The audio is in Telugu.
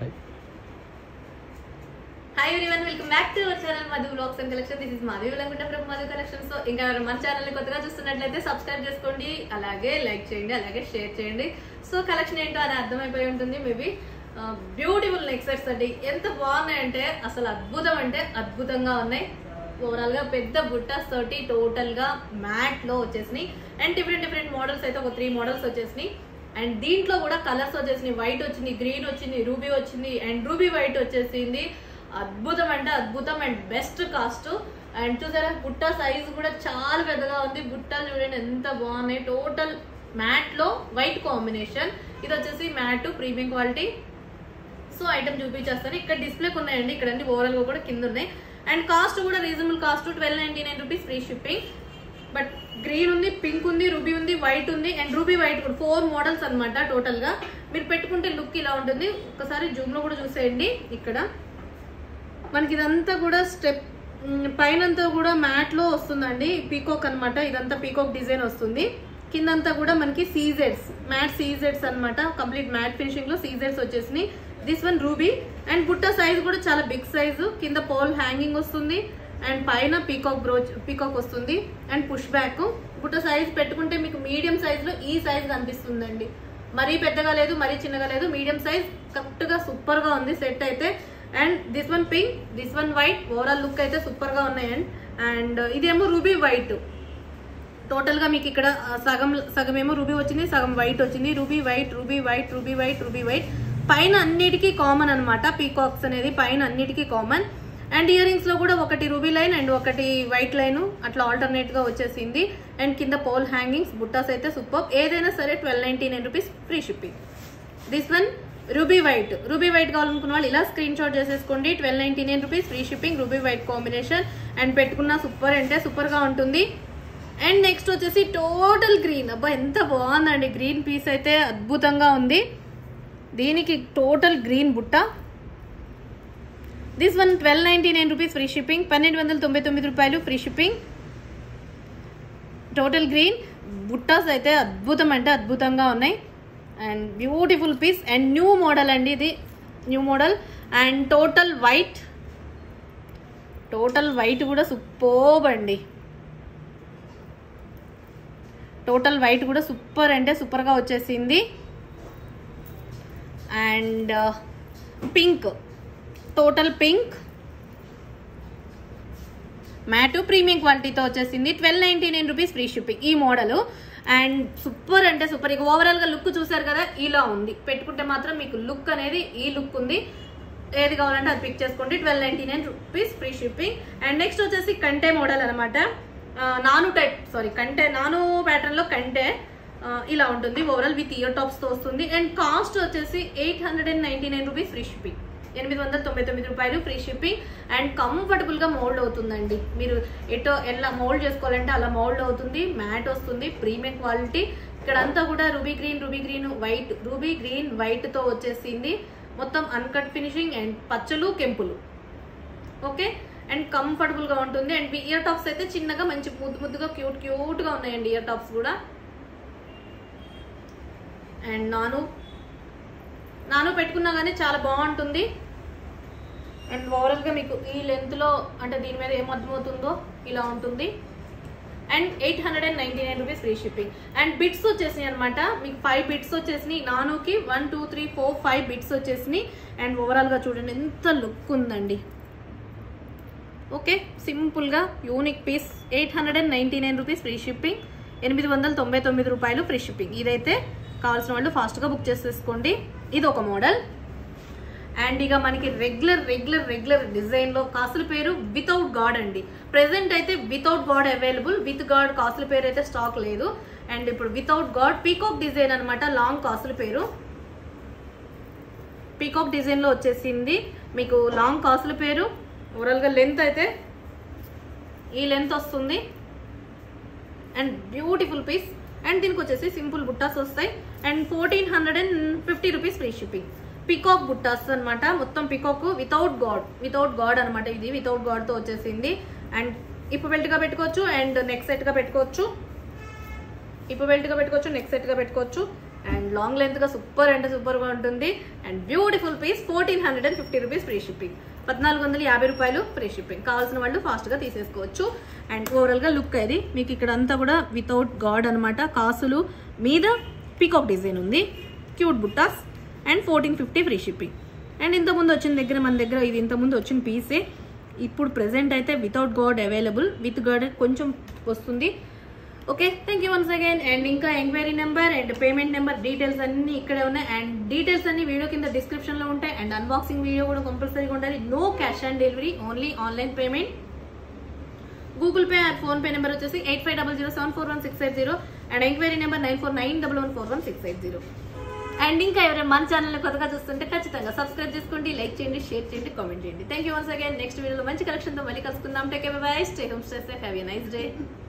hi everyone welcome back to our channel Madhu blogs and collection this is Madhavi Velankunta from Madhu collection so ఇంకా ఎవరైనా మన ఛానల్ ని కొత్తగా చూస్తున్నట్లయితే సబ్స్క్రైబ్ చేసుకోండి అలాగే లైక్ చేయండి అలాగే షేర్ చేయండి సో కలెక్షన్ ఏంటో అని అర్థమైపోయి ఉంటుంది మేబీ బ్యూటిఫుల్ నెక్ సెట్స్ అండి ఎంత బాగున్నాయంటే అసలు అద్భుతం అంటే అద్భుతంగా ఉన్నాయి ఓవరాల్ గా పెద్ద బుట్టాస్ తోటి టోటల్ గా మ్యాట్ లో వచ్చేసినాయి అండ్ డిఫరెంట్ డిఫరెంట్ మోడల్స్ అయితే ఒక త్రీ మోడల్స్ వచ్చేసినాయి అండ్ దీంట్లో కూడా కలర్స్ వచ్చేసినాయి వైట్ వచ్చింది గ్రీన్ వచ్చింది రూబీ వచ్చింది అండ్ రూబీ వైట్ వచ్చేసింది అద్భుతం అంటే అద్భుతం అండ్ బెస్ట్ కాస్ట్ అండ్ చూసారా బుట్ట సైజ్ కూడా చాలా పెద్దగా ఉంది బుట్టలు చూడండి ఎంత బాగున్నాయి టోటల్ మ్యాట్ లో వైట్ కాంబినేషన్ ఇది వచ్చేసి matte premium quality so item చూపించేస్తాను ఇక్కడ డిస్ప్లేకి ఉన్నాయండి ఇక్కడ అన్ని ఓవరాల్ గా కూడా కింద ఉన్నాయి అండ్ కాస్ట్ కూడా reasonable cost twelve ninety nine rupees free shipping but green ఉంది పింక్ ఉంది రూబీ ఉంది వైట్ ఉంది అండ్ రూబీ వైట్ కూడా ఫోర్ మోడల్స్ అనమాట టోటల్ గా మీరు పెట్టుకుంటే లుక్ ఇలా ఉంటుంది ఒకసారి జూమ్ లో కూడా చూసేయండి ఇక్కడ మనకి ఇదంతా కూడా స్టెప్ పైనంతా కూడా మ్యాట్ లో వస్తుందండి పీకాక్ అన్నమాట ఇదంతా పీకాక్ డిజైన్ వస్తుంది కిందంతా కూడా మనకి సీజెడ్స్ మ్యాట్ సీజెడ్స్ అన్నమాట కంప్లీట్ మ్యాట్ ఫినిషింగ్ లో సీజెడ్స్ వచ్చేసినాయి దిస్ వన్ రూబీ అండ్ బుట్ట సైజ్ కూడా చాలా బిగ్ సైజు కింద పోల్ హ్యాంగింగ్ వస్తుంది అండ్ పైన పీకాక్ బ్రోచ్ పీకాక్ వస్తుంది అండ్ పుష్ బ్యాక్ బుట్ట సైజ్ పెట్టుకుంటే మీకు మీడియం సైజ్ లో ఈ సైజ్ కనిపిస్తుందండి మరీ పెద్దగా లేదు మరీ చిన్నగా లేదు మీడియం సైజ్ కరెక్ట్ గా సూపర్ గా ఉంది సెట్ అయితే and this one pink this one white overall look అయితే సూపర్ గా ఉన్నాయి అండ్ అండ్ ఇదేమో రూబీ వైట్ టోటల్ గా మీకు ఇక్కడ ఆ, సగం సగం ఏమో రూబీ వచ్చింది సగం వైట్ వచ్చింది ruby white ruby white ruby white ruby white పైన అన్నిటికీ కామన్ అనమాట పీకాక్స్ అనేది పైన అన్నిటికీ కామన్ అండ్ ఇయర్ రింగ్స్ లో కూడా ఒకటి రూబీ లైన్ అండ్ ఒకటి వైట్ లైన్ అట్లా ఆల్టర్నేట్ గా వచ్చేసింది అండ్ కింద పోల్ హ్యాంగింగ్స్ బుట్టాస్ అయితే సూపర్ ఏదైనా సరే twelve ninety nine rupees free shipping this one ruby white ruby white కావాలనుకున్న వాళ్ళు ఇలా స్క్రీన్ షాట్ చేసేసుకోండి twelve ninety nine rupees free shipping ruby white combination and పెట్టుకున్న సూపర్ అంటే సూపర్ గా ఉంటుంది అండ్ నెక్స్ట్ వచ్చేసి టోటల్ గ్రీన్ అబ్బా ఎంత బాగుందండి గ్రీన్ పీస్ అయితే అద్భుతంగా ఉంది దీనికి టోటల్ గ్రీన్ బుట్ట this one twelve ninety nine rupees free shipping పన్నెండు వందల తొంభై తొమ్మిది రూపాయలు ఫ్రీ షిప్పింగ్ టోటల్ గ్రీన్ బుట్టాస్ అయితే అద్భుతం అంటే అద్భుతంగా ఉన్నాయి and beautiful piece and new model అండి ఇది new model and total white total white కూడా సూపర్బ్ అండి టోటల్ వైట్ కూడా సూపర్ అంటే సూపర్గా వచ్చేసింది and pink total pink matte premium క్వాలిటీతో వచ్చేసింది twelve ninety nine rupees free shipping ఈ మోడల్ అండ్ సూపర్ అంటే సూపర్ ఇక ఓవరాల్ గా లుక్ చూసారు కదా ఇలా ఉంది పెట్టుకుంటే మాత్రం మీకు లుక్ అనేది ఈ లుక్ ఉంది ఏది కావాలంటే అది పిక్ చేసుకోండి twelve ninety nine rupees free shipping and next వచ్చేసి కంటే మోడల్ అనమాట నాను టైప్ సారీ కంటే నాను ప్యాటర్న్ లో కంటే ఆ, ఇలా ఉంటుంది ఓవరాల్ విత్ ఇయర్ టాప్స్ తో వస్తుంది అండ్ కాస్ట్ వచ్చేసి eight hundred and ninety nine rupees free shipping ఎనిమిది వందల తొంభై తొమ్మిది రూపాయలు ఫ్రీ షిప్పింగ్ అండ్ కంఫర్టబుల్ గా మోల్డ్ అవుతుందండి మీరు ఎటో ఎలా మోల్డ్ చేసుకోవాలంటే అలా మోల్డ్ అవుతుంది మ్యాట్ వస్తుంది ప్రీమియం క్వాలిటీ ఇక్కడ అంతా కూడా ruby green ruby green white ruby green white తో వచ్చేసింది మొత్తం అన్కట్ ఫినిషింగ్ అండ్ పచ్చలు కెంపులు ఓకే అండ్ కంఫర్టబుల్ గా ఉంటుంది అండ్ ఇయర్ టాప్స్ అయితే చిన్నగా మంచి ముద్దు ముద్దుగా క్యూట్ క్యూట్ గా ఉన్నాయండి ఇయర్ టాప్స్ కూడా అండ్ నాను నాను పెట్టుకున్నా కానీ చాలా బాగుంటుంది అండ్ ఓవరాల్ గా మీకు ఈ లెంత్ లో అంటే దీని మీద ఏం అర్థమవుతుందో ఇలా ఉంటుంది and eight hundred and ninety nine rupees free shipping and bits వచ్చేసినాయి అనమాట మీకు ఫైవ్ బిట్స్ వచ్చేసినాయి నానుకి one two three four five bits వచ్చేసినాయి అండ్ ఓవరాల్ గా చూడండి ఎంత లుక్ ఉందండి ఓకే సింపుల్ గా unique piece eight hundred and ninety nine rupees free shipping ఎనిమిది వందల తొంభై తొమ్మిది రూపాయలు ఫ్రీ షిప్పింగ్ ఇదైతే కావాల్సిన వాళ్ళు ఫాస్ట్ గా బుక్ చేసేసుకోండి ఇది ఒక మోడల్ అండ్ ఇక మనకి రెగ్యులర్ రెగ్యులర్ రెగ్యులర్ డిజైన్ లో కాసుల పేరు వితౌట్ గాడ్ అండి ప్రెసెంట్ అయితే without God available with God కాసుల పేరు అయితే స్టాక్ లేదు అండ్ ఇప్పుడు వితౌట్ గాడ్ పీకాక్ డిజైన్ అన్నమాట లాంగ్ కాసుల పేరు పీకాక్ డిజైన్ లో వచ్చేసింది మీకు లాంగ్ కాసుల పేరు ఓవరాల్ గా లెంత్ అయితే ఈ లెంత్ వస్తుంది అండ్ బ్యూటిఫుల్ పీస్ అండ్ దీనికి వచ్చేసి సింపుల్ బుట్టాస్ వస్తాయి and fourteen hundred and fifty rupees free shipping peacock బుట్టాస్ అన్నమాట మొత్తం peacock without God without God అన్నమాట ఇది వితౌట్ గాడ్ తో వచ్చేసింది అండ్ ఇప్పు బెల్ట్ గా పెట్టుకోవచ్చు అండ్ నెక్ సెట్ గా పెట్టుకోవచ్చు ఇప్పు బెల్ట్ గా పెట్టుకోవచ్చు నెక్ సెట్ గా పెట్టుకోవచ్చు అండ్ లాంగ్ లెంత్గా సూపర్ అంటే సూపర్గా ఉంటుంది and beautiful piece fourteen hundred and fifty rupees free shipping పద్నాలుగు వందల యాభై రూపాయలు ఫ్రీ షిప్పింగ్ కావాల్సిన వాళ్ళు ఫాస్ట్గా తీసేసుకోవచ్చు అండ్ ఓవరాల్గా లుక్ అది మీకు ఇక్కడ అంతా కూడా వితౌట్ గాడ్ అనమాట కాసులు మీద పీకాక్ డిజైన్ ఉంది క్యూట్ బుట్టాస్ and fourteen fifty free shipping and ఇంతకుముందు వచ్చిన దగ్గర మన దగ్గర ఇది ఇంతకుముందు వచ్చిన పీసే ఇప్పుడు ప్రెసెంట్ అయితే without God available with God కొంచెం వస్తుంది okay thank you once again and ఇంకా enquiry number and payment number details అన్ని ఇక్కడే ఉన్నాయి అండ్ డీటెయిల్స్ అన్ని వీడియో కింద డిస్క్రిప్షన్ లో ఉంటాయి అండ్ అన్బాక్సింగ్ వీడియో కూడా కంపల్సరీగా ఉండాలి no cash on delivery only online payment Google Pay and PhonePe number వచ్చేసి eight five double zero seven four one six eight zero and enquiry number nine four nine double one four one six eight zero and ఇంకా ఎవరైనా మన ఛానల్ కొత్తగా చూస్తుంటే ఖచ్చితంగా సబ్స్క్రైబ్ చేసుకోండి లైక్ చేయండి షేర్ చేయండి కామెంట్ చేయండి thank you once again next వీడియోలో మంచి కలెక్షన్తో మళ్ళీ కలుసుకుందాం take bye stay home stay have a nice day